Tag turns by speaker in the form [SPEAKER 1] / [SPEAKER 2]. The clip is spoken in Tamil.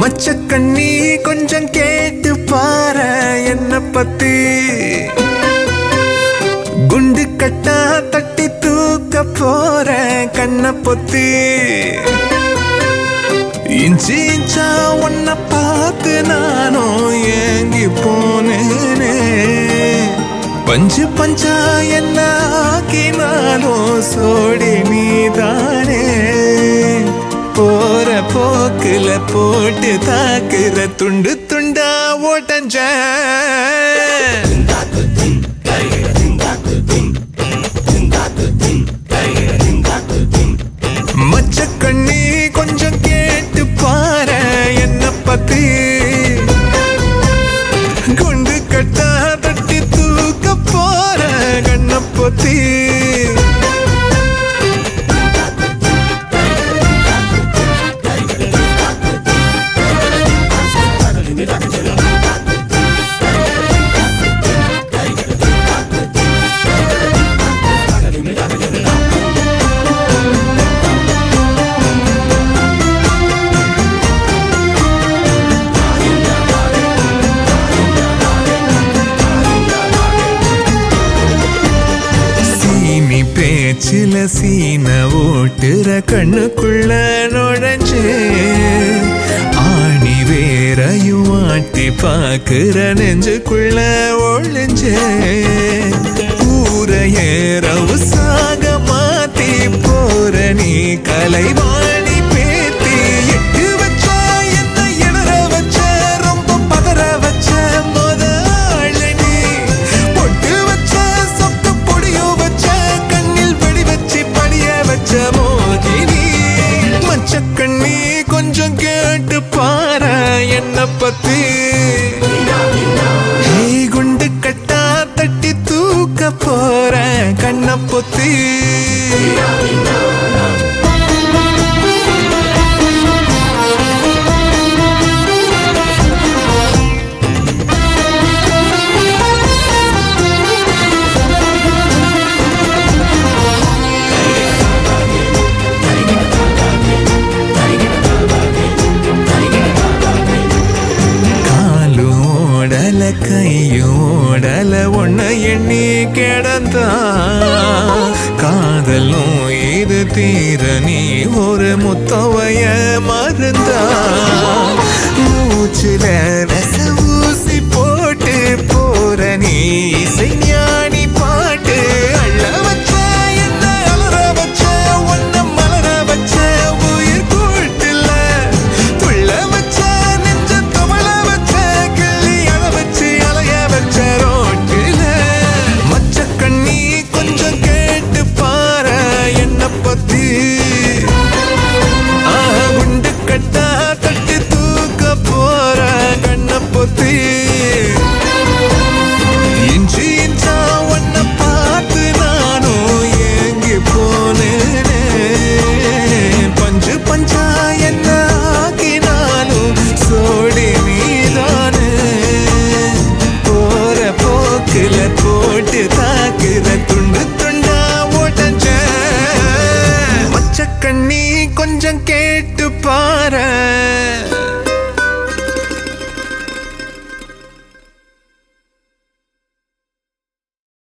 [SPEAKER 1] மச்ச கண்ணி கொஞ்சம் கேட்டு பாரு என்ன பத்தி குண்டு கட்டா தட்டி தூக்க போற கண்ண பொத்தி இஞ்சி இஞ்சா உன்னை பார்த்து நானும் ஏங்கி போனேனே பஞ்சு பஞ்சா என்ன ஆக்கினாலும் சோடி நீதானே போற போக்குல போட்டு தாக்குற துண்டு துண்டா ஓட்டஞ்ச மச்ச கண்ணி கொஞ்சம் கேட்டு பாரு என்ன பத்தி குண்டு கட்டா தட்டி தூக்க போற கண்ண பொத்தி சீனி பேச்சில சீன ஓட்டுற கண்ணுக்குள்ள நுழைஞ்சு ஆணி வேறையும் ஆட்டி பாக்குற நெஞ்சுக்குள்ள ஒளிஞ்சு ஊரையேறவு சாக மாத்தி போற நீ கலைவாணி பேத்தி எட்டு வச்ச என்ன இடற வச்ச ரொம்ப பதற வச்ச முதல் நீ பொட்டு வச்ச சொத்து பொடியோ வச்ச கண்ணில் வெடி வச்சு படிய வச்ச மோகினி மச்ச கண்ணி கொஞ்சம் கேட்டு பாரு என்ன பத்தி ஹே, குண்டு கட்டா தட்டி தூக்க போற கண்ண பொத்தி காலும் ஓடல கையும் ஓடல ஒன்ன எண்ணி கிடந்தா காதலும் இது தீர நீ ஒரு முத்தவைய மருந்தா மூச்சுல ரச ஊசி போட்டு போற நீ இசை ஞானி பாட்டு அள்ள வச்ச என்ன அலற வச்ச ஒன்ன மலர வச்ச உயிர் கூட்டுல துள்ள வச்ச நெஞ்ச தவள வச்ச கிள்ளி அழ வச்சு அலைய வச்ச ரோட்டில மச்ச கண்ணி கொஞ்சம் கேட்டு பாரு என்ன பத்தி ஆஹ், குண்டு கட்டா தட்டி தூக்க போற கண்ண பொத்தி இஞ்சி இஞ்சா உன்னை பார்த்து நானும் ஏங்கி போனேனே பஞ்சு பஞ்சா என்ன ஆக்கினாலும் சோடி நீதானே போற போக்குல போட்டு தாக்குற துண்டு துண்டா ஓட்டஞ்ச மச்ச கண்ணி கொஞ்சம் கேட்டு பாரு